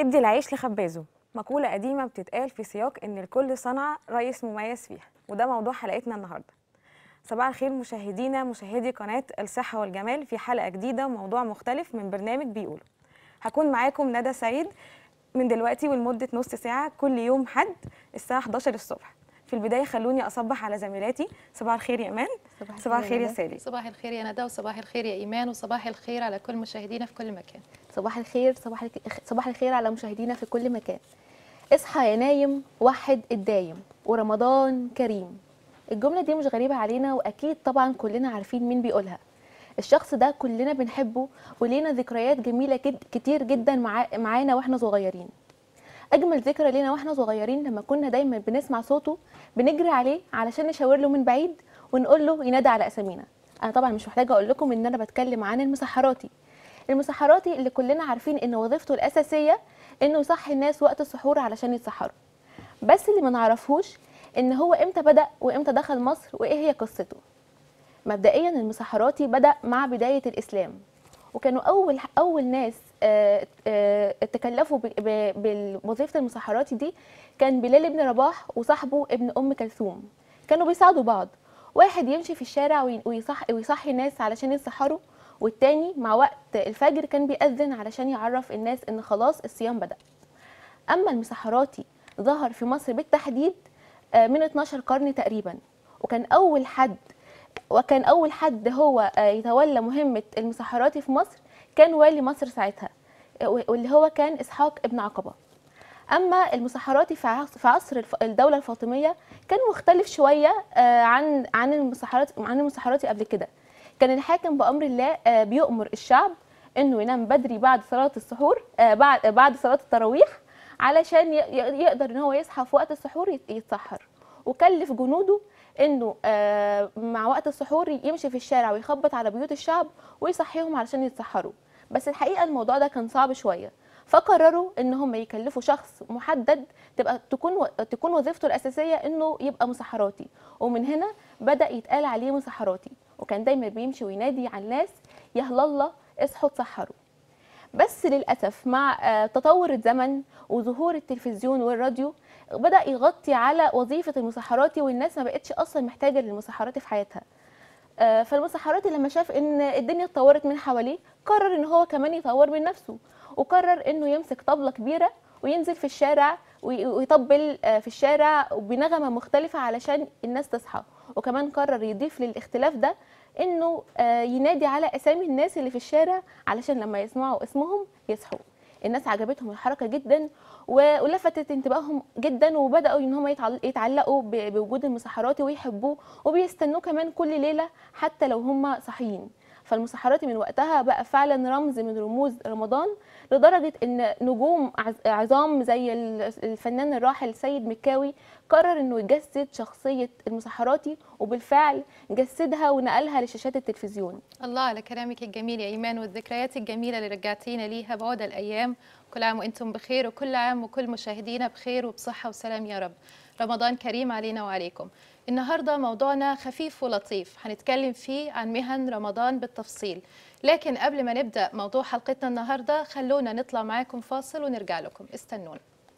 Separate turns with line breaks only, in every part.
ادي العيش لخبازه مقولة قديمة بتتقال في سياق إن الكل صنعة رئيس مميز فيها وده موضوع حلقتنا النهاردة صباح الخير مشاهدينا مشاهدي قناة الصحة والجمال في حلقة جديدة وموضوع مختلف من برنامج بيقول هكون معاكم ندى سعيد من دلوقتي ولمدة نص ساعة كل يوم حد الساعة 11 الصبح في البداية خلوني أصبح على زميلاتي صباح الخير يا إيمان صباح الخير يا
ندى.
سالي
صباح الخير يا ندى وصباح الخير يا ايمان وصباح الخير على كل مشاهدينا في كل مكان
صباح الخير صباح الك- صباح الخير على مشاهدينا في كل مكان اصحى يا نايم وحد الدايم ورمضان كريم الجملة دي مش غريبة علينا وأكيد طبعا كلنا عارفين مين بيقولها الشخص ده كلنا بنحبه ولينا ذكريات جميلة جد كتير جدا مع معانا واحنا صغيرين أجمل ذكرى لينا واحنا صغيرين لما كنا دايما بنسمع صوته بنجري عليه علشان نشاور له من بعيد ونقول له ينادى على أسامينا أنا طبعا مش محتاجة أقول لكم إن أنا بتكلم عن المسحراتي المسحراتي اللي كلنا عارفين ان وظيفته الاساسيه انه يصحي الناس وقت السحور علشان يتسحروا بس اللي ما نعرفهوش ان هو امتى بدا وامتى دخل مصر وايه هي قصته مبدئيا المسحراتي بدا مع بدايه الاسلام وكانوا اول اول ناس آه، آه، تكلفوا ب- ب- بوظيفه المسحراتي دي كان بلال بن رباح وصاحبه ابن ام كلثوم كانوا بيساعدوا بعض واحد يمشي في الشارع وي- ويصح ويصحي الناس علشان يتسحروا والتاني مع وقت الفجر كان بيأذن علشان يعرف الناس ان خلاص الصيام بدأ اما المسحراتي ظهر في مصر بالتحديد آه، من 12 قرن تقريبا وكان اول حد وكان اول حد هو آه، يتولى مهمه المسحراتي في مصر كان والي مصر ساعتها آه، واللي هو كان اسحاق ابن عقبه اما المسحراتي في عص- في عصر الف- الدوله الفاطميه كان مختلف شويه آه، عن عن المسحرات عن المسحراتي قبل كده كان الحاكم بامر الله آه، بيؤمر الشعب انه ينام بدري بعد صلاه السحور آه، بعد بعد صلاه التراويح علشان ي- ي- يقدر ان هو يصحى في وقت السحور يت- يتسحر وكلف جنوده انه آه، مع وقت السحور يمشي في الشارع ويخبط على بيوت الشعب ويصحيهم علشان يتسحروا بس الحقيقه الموضوع ده كان صعب شويه فقرروا ان هم يكلفوا شخص محدد تبقى تكون و- تكون وظيفته الاساسيه انه يبقى مسحراتي ومن هنا بدا يتقال عليه مسحراتي وكان دايما بيمشي وينادي على الناس يا الله اصحوا تسحروا بس للاسف مع آه، تطور الزمن وظهور التلفزيون والراديو بدا يغطي على وظيفه المسحراتي والناس ما بقتش اصلا محتاجه للمسحراتي في حياتها آه، فالمسحراتي لما شاف ان الدنيا اتطورت من حواليه قرر ان هو كمان يطور من نفسه وقرر انه يمسك طبلة كبيرة وينزل في الشارع وي- ويطبل آه، في الشارع بنغمة مختلفة علشان الناس تصحى وكمان قرر يضيف للاختلاف ده انه آه، ينادي على اسامي الناس اللي في الشارع علشان لما يسمعوا اسمهم يصحوا الناس عجبتهم الحركه جدا و- ولفتت انتباههم جدا وبداوا ان هم يتعل- يتعلقوا ب- بوجود المسحراتي ويحبوه وبيستنوه كمان كل ليله حتى لو هم صاحيين فالمسحراتي من وقتها بقى فعلا رمز من رموز رمضان لدرجه ان نجوم عز- عظام زي ال- الفنان الراحل سيد مكاوي قرر انه يجسد شخصيه المسحراتي وبالفعل جسدها ونقلها لشاشات التلفزيون
الله على كلامك الجميل يا ايمان والذكريات الجميله اللي رجعتينا ليها بعود الايام كل عام وانتم بخير وكل عام وكل مشاهدينا بخير وبصحه وسلام يا رب رمضان كريم علينا وعليكم النهارده موضوعنا خفيف ولطيف هنتكلم فيه عن مهن رمضان بالتفصيل لكن قبل ما نبدا موضوع حلقتنا النهارده خلونا نطلع معاكم فاصل ونرجع لكم استنونا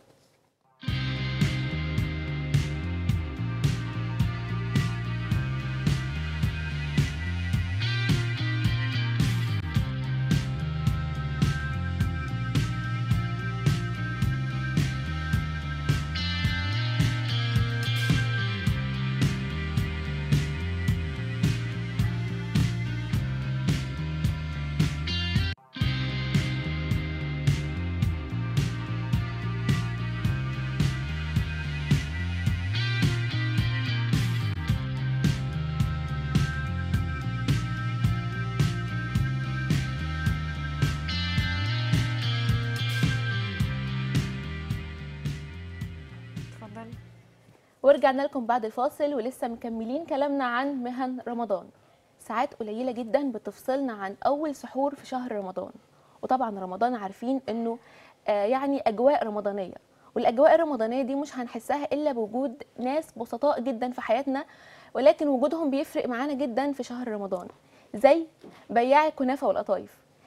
اتفضلي
ورجعنا لكم بعد الفاصل ولسه مكملين كلامنا عن مهن رمضان ساعات قليلة جدا بتفصلنا عن أول سحور في شهر رمضان وطبعا رمضان عارفين إنه آه يعني أجواء رمضانية والأجواء الرمضانية دي مش هنحسها إلا بوجود ناس بسطاء جدا في حياتنا ولكن وجودهم بيفرق معانا جدا في شهر رمضان زي بياع الكنافة والقطايف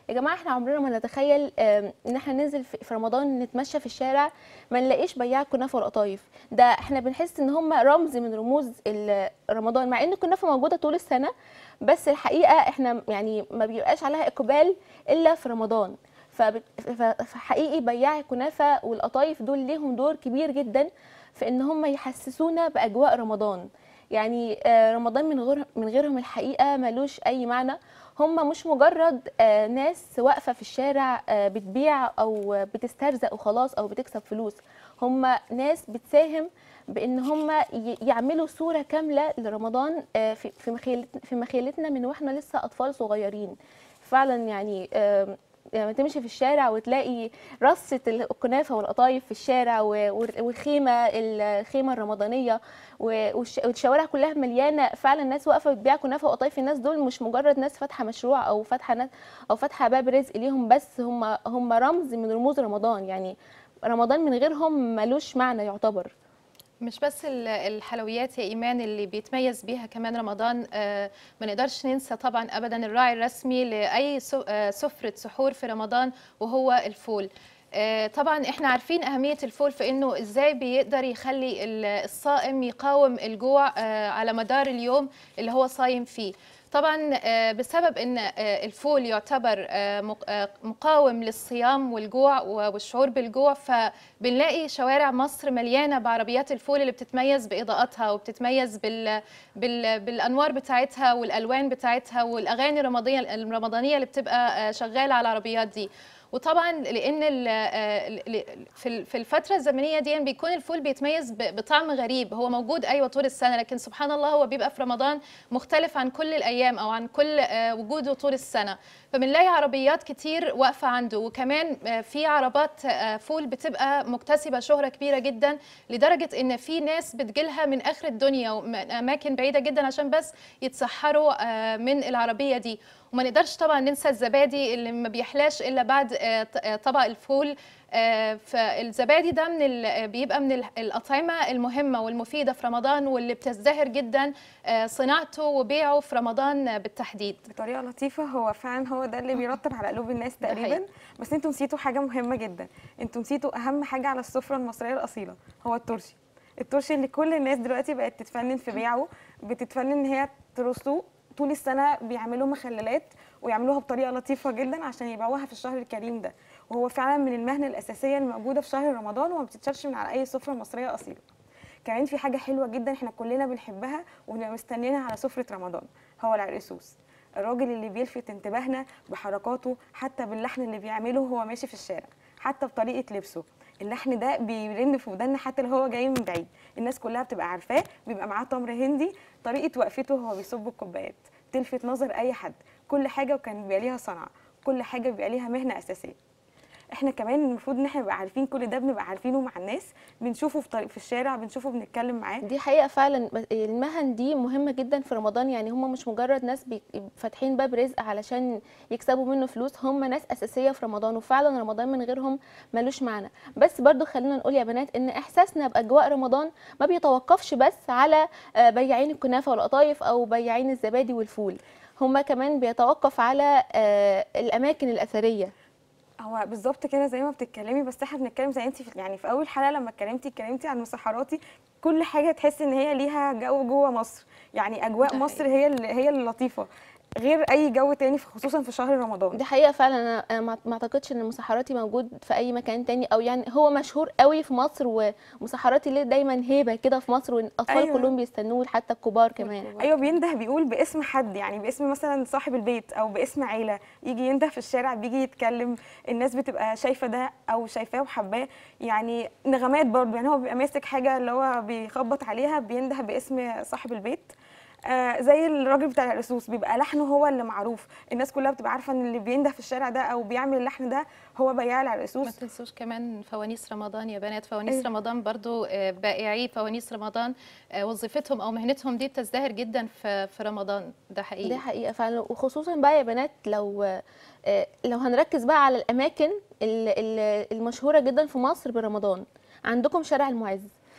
يا جماعه احنا عمرنا ما نتخيل آم، ان احنا ننزل في في رمضان نتمشى في الشارع ما نلاقيش بياع كنافه والقطايف ده احنا بنحس ان هم رمز من رموز ال- رمضان مع ان الكنافه موجوده طول السنه بس الحقيقه احنا يعني ما بيبقاش عليها اقبال الا في رمضان فبت- ف- فحقيقي بياع الكنافه والقطايف دول ليهم دور كبير جدا في ان هم يحسسونا باجواء رمضان يعني آه، رمضان من غير من غيرهم الحقيقه ملوش اي معنى هم مش مجرد آه، ناس واقفه في الشارع آه، بتبيع او بتسترزق وخلاص او بتكسب فلوس هم ناس بتساهم بان هم ي- يعملوا صوره كامله لرمضان آه، في في مخيلت- في مخيلتنا من واحنا لسه اطفال صغيرين فعلا يعني آم، لما تمشي في الشارع وتلاقي رصة الكنافة والقطايف في الشارع و- وال- والخيمة الخيمة الرمضانية و- والش- والشوارع كلها مليانة فعلا ناس واقفة بتبيع كنافة وقطايف الناس دول مش مجرد ناس فاتحة مشروع أو فاتحة ناس أو فاتحة باب رزق ليهم بس هم هم رمز من رموز رمضان يعني رمضان من غيرهم ملوش معنى يعتبر
مش بس ال- الحلويات يا ايمان اللي بيتميز بيها كمان رمضان آه، ما نقدرش ننسى طبعا ابدا الراعي الرسمي لاي سو- آه، سفره سحور في رمضان وهو الفول آه، طبعا احنا عارفين اهميه الفول في انه ازاي بيقدر يخلي ال- الصائم يقاوم الجوع آه، على مدار اليوم اللي هو صايم فيه طبعا آه، بسبب ان آه، الفول يعتبر آه، مق- آه، مقاوم للصيام والجوع والشعور بالجوع فبنلاقي شوارع مصر مليانه بعربيات الفول اللي بتتميز باضاءتها وبتتميز بال بال بالانوار بتاعتها والالوان بتاعتها والاغاني الرمضانيه الرمضانيه اللي بتبقى آه، شغاله على العربيات دي وطبعا لان ال- آه، ال- في ال- في الفتره الزمنيه دي بيكون الفول بيتميز ب- بطعم غريب هو موجود ايوه طول السنه لكن سبحان الله هو بيبقى في رمضان مختلف عن كل الايام او عن كل آه، وجوده طول السنه فبنلاقي عربيات كتير واقفه عنده وكمان آه، في عربات آه، فول بتبقى مكتسبه شهره كبيره جدا لدرجه ان في ناس بتجيلها من اخر الدنيا ومن اماكن بعيده جدا عشان بس يتسحروا آه، من العربيه دي وما نقدرش طبعا ننسى الزبادي اللي ما بيحلاش الا بعد آه، ط- آه، طبق الفول آه، فالزبادي ده من ال- بيبقى من ال- الأطعمة المهمة والمفيدة في رمضان واللي بتزدهر جدا آه، صناعته وبيعه في رمضان آه، بالتحديد
بطريقه لطيفه هو فعلا هو ده اللي بيرطب على قلوب الناس
ده
تقريبا
حقيقي.
بس انتوا نسيتوا حاجه مهمه جدا انتوا نسيتوا اهم حاجه على السفره المصريه الاصيله هو الترشي الترشي اللي كل الناس دلوقتي بقت تتفنن في بيعه بتتفنن ان هي ترصوه طول السنه بيعملوا مخللات ويعملوها بطريقه لطيفه جدا عشان يبيعوها في الشهر الكريم ده وهو فعلا من المهن الاساسيه الموجوده في شهر رمضان وما بتتشالش من على اي سفره مصريه اصيله كمان في حاجه حلوه جدا احنا كلنا بنحبها وبنبقى مستنيينها على سفره رمضان هو العرقسوس الراجل اللي بيلفت انتباهنا بحركاته حتى باللحن اللي بيعمله وهو ماشي في الشارع حتى بطريقه لبسه اللحن ده بيرن في ودنا حتى لو هو جاي من بعيد الناس كلها بتبقى عارفاه بيبقى معاه تمر هندي طريقه وقفته وهو بيصب الكوبايات تلفت نظر اي حد كل حاجه وكان بيبقى ليها صنعه كل حاجه بيبقى ليها مهنه اساسيه احنا كمان المفروض ان احنا نبقى عارفين كل ده بنبقى عارفينه مع الناس بنشوفه في طريق في الشارع بنشوفه بنتكلم معاه
دي حقيقة فعلا بس المهن دي مهمة جدا في رمضان يعني هم مش مجرد ناس بي- فاتحين باب رزق علشان يكسبوا منه فلوس هم ناس أساسية في رمضان وفعلا رمضان من غيرهم ملوش معنى بس برضو خلينا نقول يا بنات إن إحساسنا بأجواء رمضان ما بيتوقفش بس على آه، بياعين الكنافة والقطايف أو بياعين الزبادي والفول هم كمان بيتوقف على آه، الأماكن الأثرية
هو بالظبط كده زي ما بتتكلمي بس احنا بنتكلم زي انت في يعني في اول حلقه لما اتكلمتي اتكلمتي عن مسحراتي كل حاجه تحس ان هي ليها جو جوه مصر يعني اجواء
ده
مصر هي اللي هي اللطيفه غير اي جو تاني في- خصوصا في شهر رمضان
دي حقيقة فعلا أنا أنا ما ما أعتقدش إن مسحراتي موجود في أي مكان تاني أو يعني هو مشهور قوي في مصر ومسحراتي ليه دايما هيبة كده في مصر والأطفال
أيوة.
كلهم بيستنوه حتى الكبار كمان
ايوه بينده بيقول باسم حد يعني باسم مثلا صاحب البيت او باسم عيله يجي ينده في الشارع بيجي يتكلم الناس بتبقى شايفه ده او شايفاه وحباه يعني نغمات برضه يعني هو بيبقى ماسك حاجه اللي هو بيخبط عليها بينده باسم صاحب البيت آه زي الراجل بتاع الرصوص بيبقى لحنه هو اللي معروف الناس كلها بتبقى عارفه ان اللي بينده في الشارع ده او بيعمل اللحن ده هو بياع
ما
العرقسوس
تنسوش كمان فوانيس رمضان يا بنات فوانيس
أيوة.
رمضان برضو آه، بائعي فوانيس رمضان آه، وظيفتهم او مهنتهم دي بتزدهر جدا في في رمضان ده حقيقي
دي حقيقة فعلا وخصوصا بقى يا بنات لو آه، لو هنركز بقى على الأماكن ال- ال- المشهورة جدا في مصر برمضان عندكم شارع المعز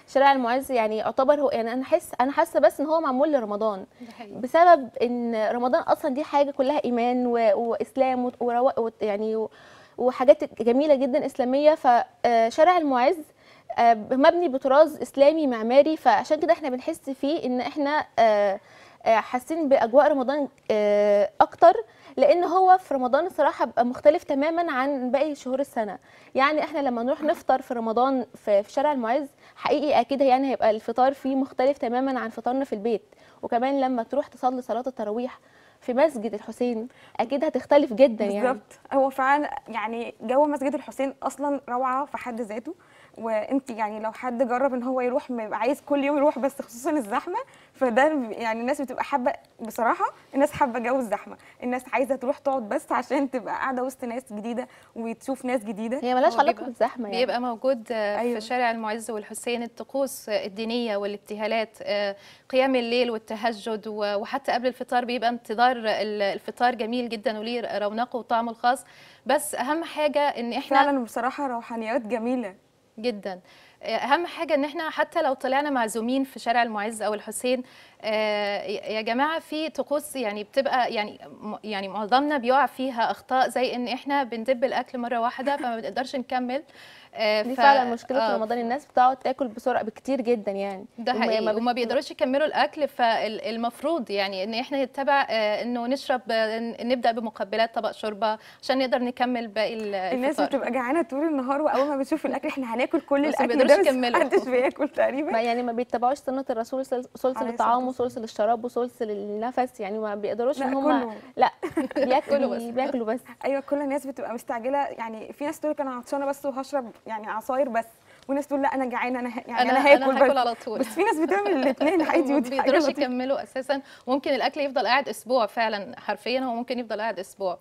شارع المعز يعني يعتبر هو يعني انا حس انا حاسه بس ان هو معمول لرمضان
ده حقيقي.
بسبب ان رمضان اصلا دي حاجه كلها ايمان و... واسلام و... وروا... و... يعني و... وحاجات جميله جدا اسلاميه فشارع المعز آه، مبني بطراز اسلامي معماري فعشان كده احنا بنحس فيه ان احنا آه، آه، حاسين باجواء رمضان آه، اكتر لان هو في رمضان الصراحه بقى مختلف تماما عن باقي شهور السنه يعني احنا لما نروح نفطر في رمضان في في شارع المعز حقيقي اكيد يعني هيبقى الفطار فيه مختلف تماما عن فطارنا في البيت وكمان لما تروح تصلي صلاه التراويح في مسجد الحسين اكيد هتختلف جدا يعني
بالظبط هو فعلا يعني جو مسجد الحسين اصلا روعه في حد ذاته وانت يعني لو حد جرب ان هو يروح ما يبقى عايز كل يوم يروح بس خصوصا الزحمه فده يعني الناس بتبقى حابه بصراحه الناس حابه جو الزحمه الناس عايزه تروح تقعد بس عشان تبقى قاعده وسط ناس جديده وتشوف ناس جديده
هي ملهاش
هو
علاقه
بيبقى-
بالزحمه يعني
بيبقى موجود آه،
أيوة.
في شارع المعز والحسين الطقوس آه، الدينية والابتهالات آه، قيام الليل والتهجد و- وحتى قبل الفطار بيبقى انتظار ال- الفطار جميل جدا وليه رونقه وطعمه الخاص بس أهم حاجة إن إحنا
فعلا بصراحه روحانيات جميله
جدا اهم حاجه ان احنا حتى لو طلعنا معزومين في شارع المعز او الحسين آه، يا جماعه في طقوس يعني بتبقى يعني م- يعني معظمنا بيقع فيها اخطاء زي ان احنا بندب الاكل مره واحده فما بنقدرش نكمل آه،
دي
ف-
فعلا مشكله
آه،
في رمضان الناس بتقعد تاكل بسرعه بكتير جدا يعني
ده
وما-
حقيقي
ما
وما
بت-
بيقدروش يكملوا الاكل فالمفروض يعني ان احنا نتبع آه، انه نشرب آه، نبدا بمقبلات طبق شوربه عشان نقدر نكمل باقي ال-
الناس
الفطار
بتبقى جعانه طول النهار واول ما بتشوف الاكل احنا هناكل كل
بس ما
الاكل
بيقدروش
ده بس
يكملوا.
محدش بياكل تقريبا
ما يعني ما بيتبعوش سنه الرسول سل- سلسل
عليه
الطعام
الصلاة
وسلسل الشراب وسلسل النفس يعني ما بيقدروش
لا
ان هم
كله
لا
كله
بياكلوا
بس.
بياكلوا بس
ايوه كل الناس بتبقى مستعجله يعني في ناس تقول لك انا عطشانه بس وهشرب يعني عصاير بس وناس تقول لا انا جعانه انا ه- يعني انا, هاكل
انا هاكل
بس
على طول
بس في ناس بتعمل الاثنين عادي
ما
ودي حاجه
بيقدروش
لطيفه
يكملوا اساسا ممكن الاكل يفضل قاعد اسبوع فعلا حرفيا هو ممكن يفضل قاعد اسبوع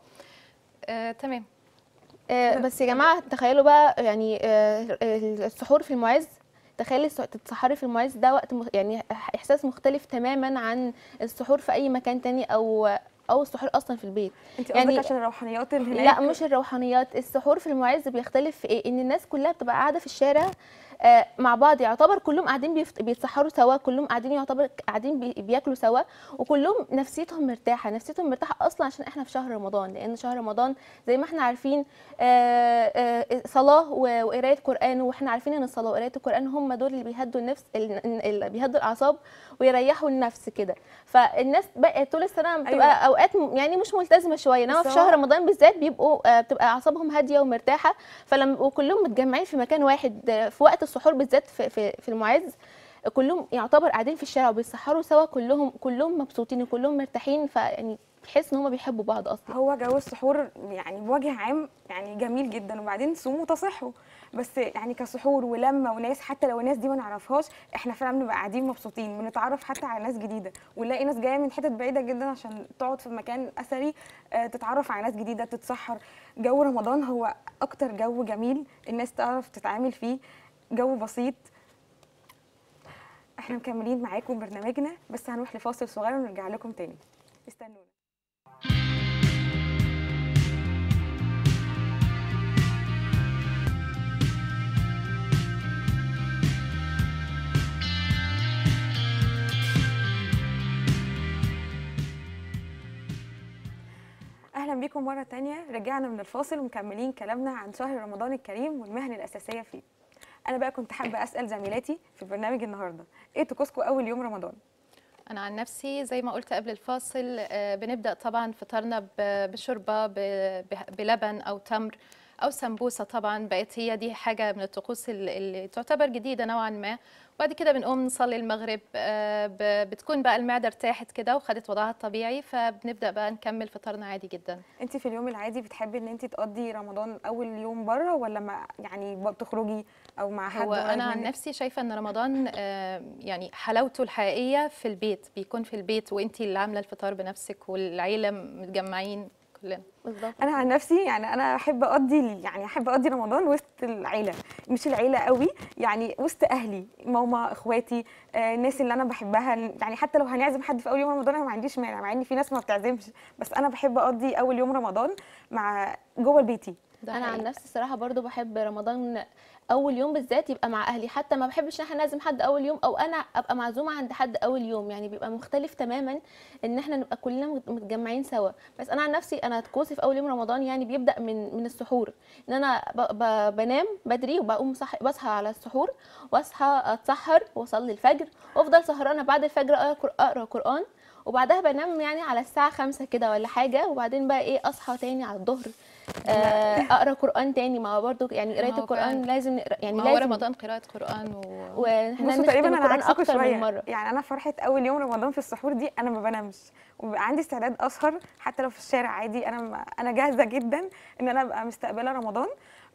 آه، تمام
آه بس يا جماعه تخيلوا بقى يعني آه السحور في المعز تخيلي الس- تتسحري في المعز ده وقت مخ- يعني احساس مختلف تماما عن السحور في اي مكان تاني او او السحور اصلا في البيت
انت
يعني-
قصدك عشان الروحانيات اللي هناك
لا مش الروحانيات السحور في المعز بيختلف في ايه ان الناس كلها بتبقى قاعده في الشارع آه، مع بعض يعتبر كلهم قاعدين بيفت- بيتسحروا سوا كلهم قاعدين يعتبر قاعدين بي- بياكلوا سوا وكلهم نفسيتهم مرتاحه نفسيتهم مرتاحه اصلا عشان احنا في شهر رمضان لان شهر رمضان زي ما احنا عارفين آه، آه، صلاه و- وقرايه قران واحنا عارفين ان الصلاه وقرايه القران هم دول اللي بيهدوا النفس ال- اللي بيهدوا الاعصاب ويريحوا النفس كده فالناس بقى طول السنه بتبقى
أيوة.
اوقات م- يعني مش ملتزمه شويه انما
بس
في
هو-
شهر رمضان بالذات بيبقوا آه، بتبقى اعصابهم هاديه ومرتاحه فلما وكلهم متجمعين في مكان واحد آه، في وقت السحور بالذات في في, في المعز كلهم يعتبر قاعدين في الشارع وبيسحروا سوا كلهم كلهم مبسوطين وكلهم مرتاحين فيعني تحس ان هم بيحبوا بعض اصلا
هو جو السحور يعني بوجه عام يعني جميل جدا وبعدين صوموا تصحوا بس يعني كسحور ولمه وناس حتى لو الناس دي ما نعرفهاش احنا فعلا بنبقى قاعدين مبسوطين بنتعرف حتى على ناس جديده ونلاقي ناس جايه من حتت بعيده جدا عشان تقعد في مكان اثري آه، تتعرف على ناس جديده تتسحر جو رمضان هو اكتر جو جميل الناس تعرف تتعامل فيه جو بسيط احنا مكملين معاكم برنامجنا بس هنروح لفاصل صغير ونرجع لكم تاني استنونا اهلا بيكم مره تانية رجعنا من الفاصل ومكملين كلامنا عن شهر رمضان الكريم والمهن الاساسيه فيه انا بقى كنت حابه اسال زميلاتي في برنامج النهارده ايه طقوسكم اول يوم رمضان
انا عن نفسي زي ما قلت قبل الفاصل آه، بنبدا طبعا فطارنا ب- بشوربه ب- ب- بلبن او تمر او سمبوسه طبعا بقت هي دي حاجه من الطقوس ال- اللي تعتبر جديده نوعا ما وبعد كده بنقوم نصلي المغرب آه، ب- بتكون بقى المعده ارتاحت كده وخدت وضعها الطبيعي فبنبدا بقى نكمل فطارنا عادي جدا
انت في اليوم العادي بتحبي ان انت تقضي رمضان اول يوم بره ولا مع يعني بتخرجي او مع حد
هو
قريب
انا عن
منك؟
نفسي شايفه ان رمضان آه، يعني حلاوته الحقيقيه في البيت بيكون في البيت وانتي اللي عامله الفطار بنفسك والعيله متجمعين كلنا
بالظبط
انا عن نفسي يعني انا احب اقضي يعني احب اقضي رمضان وسط العيله مش العيله قوي يعني وسط اهلي ماما اخواتي آه، الناس اللي انا بحبها يعني حتى لو هنعزم حد في اول يوم رمضان انا ما عنديش مانع مع ان في ناس ما بتعزمش بس انا بحب اقضي اول يوم رمضان مع جوه بيتي
ده
انا عن
حقيقي.
نفسي الصراحه برضو بحب رمضان اول يوم بالذات يبقى مع اهلي حتى ما بحبش ان احنا نعزم حد اول يوم او انا ابقى معزومه عند حد اول يوم يعني بيبقى مختلف تماما ان احنا نبقى كلنا مت- متجمعين سوا بس انا عن نفسي انا طقوسي في اول يوم رمضان يعني بيبدا من من السحور ان انا ب ب بنام بدري وبقوم صح بصحى على السحور واصحى اتسحر واصلي الفجر وافضل سهرانه بعد الفجر اقرا قر- اقرا قران وبعدها بنام يعني على الساعه خمسة كده ولا حاجه وبعدين بقى ايه اصحى تاني على الظهر آه، اقرا قران تاني ما هو برضو يعني
ما
قرايه
هو
القران
فعلا.
لازم نقرا يعني
ما هو
لازم
رمضان قراءة قرآن و...
واحنا
بصوا
نختم
تقريبا انا
القران
عكسكم
اكتر
شويه
من مره
يعني انا فرحه اول يوم رمضان في السحور دي انا ما بنامش وبيبقى عندي استعداد اسهر حتى لو في الشارع عادي انا ما انا جاهزه جدا ان انا ابقى مستقبله رمضان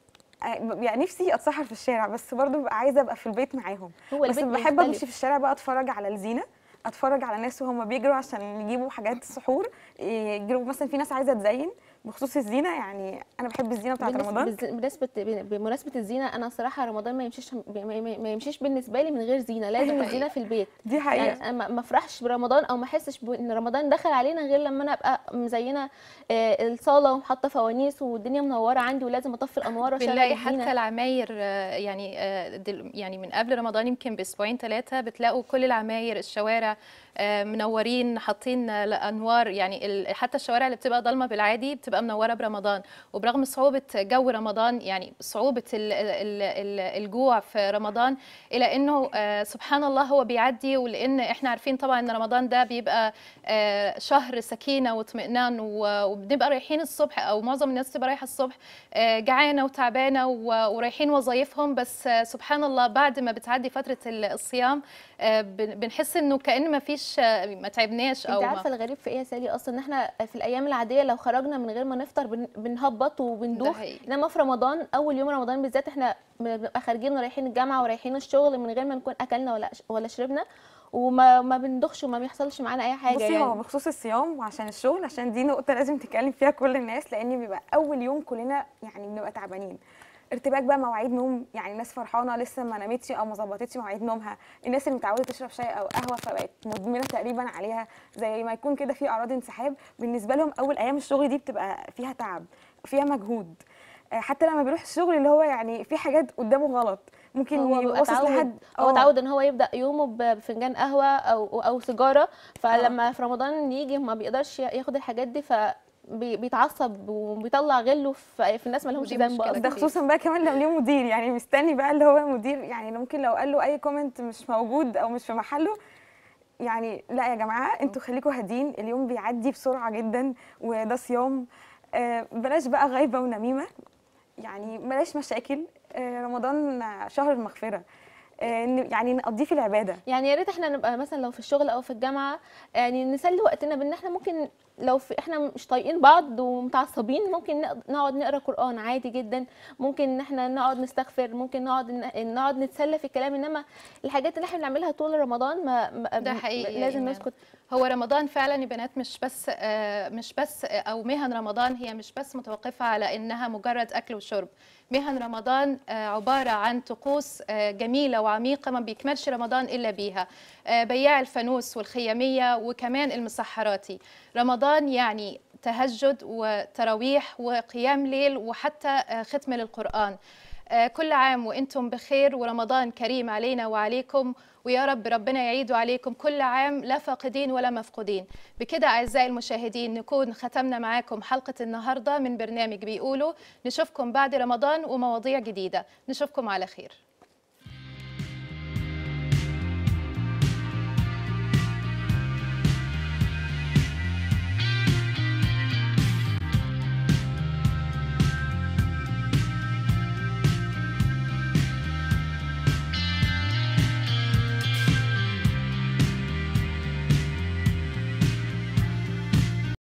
آه، يعني نفسي اتسحر في الشارع بس برضو ببقى عايزه ابقى في البيت معاهم
هو
بس
البيت
بحب
بيختلف.
امشي في الشارع بقى اتفرج على الزينه اتفرج على ناس وهم بيجروا عشان يجيبوا حاجات السحور يجروا مثلا في ناس عايزه تزين بخصوص الزينه يعني انا بحب الزينه بتاعت
بالنسبة-
رمضان
بالز- بمناسبه بمناسبه الزينه انا صراحه رمضان ما يمشيش ما- ما ما يمشيش بالنسبه لي من غير زينه لازم
حقيقة.
الزينه في البيت
دي حقيقه
يعني أنا ما- ما افرحش برمضان او ما احسش بان رمضان دخل علينا غير لما انا ابقى مزينه آه، الصاله وحاطه فوانيس والدنيا منوره عندي ولازم اطفي الانوار واشغل
بنلاقي
الزينة.
حتى العماير آه، يعني آه، دل- يعني من قبل رمضان يمكن باسبوعين ثلاثه بتلاقوا كل العماير الشوارع آه، منورين حاطين آه، انوار يعني ال- حتى الشوارع اللي بتبقى ضلمه بالعادي بتبقى منوره برمضان وبرغم صعوبه جو رمضان يعني صعوبه ال- ال- ال- الجوع في رمضان الا انه آه، سبحان الله هو بيعدي ولان احنا عارفين طبعا ان رمضان ده بيبقى آه، شهر سكينه واطمئنان و- وبنبقى رايحين الصبح او معظم الناس بتبقى رايحه الصبح آه، جعانه وتعبانه و- ورايحين وظايفهم بس آه، سبحان الله بعد ما بتعدي فتره ال- الصيام آه، بن- بنحس انه كان ما فيش آه، ما تعبناش او
انت
ما
عارفه الغريب في ايه يا سالي اصلا ان احنا في الايام العاديه لو خرجنا من غير ما نفطر بن- بنهبط وبندوخ
حقيقي.
انما في رمضان اول يوم رمضان بالذات احنا بنبقى خارجين ورايحين الجامعه ورايحين الشغل من غير ما نكون اكلنا ولا ولا شربنا وما ما بندخش وما بيحصلش معانا اي حاجه
بصي
يعني
هو بخصوص الصيام وعشان الشغل عشان دي نقطة لازم تتكلم فيها كل الناس لأن بيبقى أول يوم كلنا يعني بنبقى تعبانين ارتباك بقى مواعيد نوم يعني الناس فرحانه لسه ما نامتش او ما ظبطتش مواعيد نومها الناس اللي متعوده تشرب شاي او قهوه فبقت مدمنه تقريبا عليها زي ما يكون كده في اعراض انسحاب بالنسبه لهم اول ايام الشغل دي بتبقى فيها تعب فيها مجهود آه، حتى لما بيروح الشغل اللي هو يعني في حاجات قدامه غلط ممكن
هو
يبقى
بيبقى
باصص
اتعود
لحد
هو
آه.
اتعود ان هو يبدا يومه ب- بفنجان قهوه او او سيجاره فلما في رمضان يجي ما بيقدرش ياخد الحاجات دي ف بي- بيتعصب وبيطلع غله في, في الناس ما لهمش
ودي
ذنب
مشكلة
أصلاً.
ده
كتير.
خصوصا بقى كمان لو ليه مدير يعني مستني بقى اللي هو مدير يعني ممكن لو قال له اي كومنت مش موجود او مش في محله يعني لا يا جماعه انتوا خليكوا هادين اليوم بيعدي بسرعه جدا وده صيام آه، بلاش بقى غيبه ونميمه يعني بلاش مشاكل آه، رمضان شهر المغفره آه، ن- يعني نقضيه في العباده
يعني يا ريت احنا نبقى مثلا لو في الشغل او في الجامعه يعني نسلي وقتنا بان احنا ممكن لو في احنا مش طايقين بعض ومتعصبين ممكن نق- نقعد نقرا قران عادي جدا ممكن ان احنا نقعد نستغفر ممكن نقعد ن- نقعد نتسلى في الكلام انما الحاجات اللي احنا بنعملها طول رمضان ما, ما
ده حقيقي يا
لازم
إيمان.
نسكت
هو رمضان فعلا يا بنات مش بس آه، مش بس آه، او مهن رمضان هي مش بس متوقفه على انها مجرد اكل وشرب مهن رمضان آه، عباره عن طقوس آه، جميله وعميقه ما بيكملش رمضان الا بيها آه، بياع الفانوس والخياميه وكمان المسحراتي رمضان يعني تهجد وتراويح وقيام ليل وحتى آه، ختم للقران آه، كل عام وانتم بخير ورمضان كريم علينا وعليكم ويا رب ربنا يعيده عليكم كل عام لا فاقدين ولا مفقودين بكده اعزائي المشاهدين نكون ختمنا معاكم حلقه النهارده من برنامج بيقولوا نشوفكم بعد رمضان ومواضيع جديده نشوفكم على خير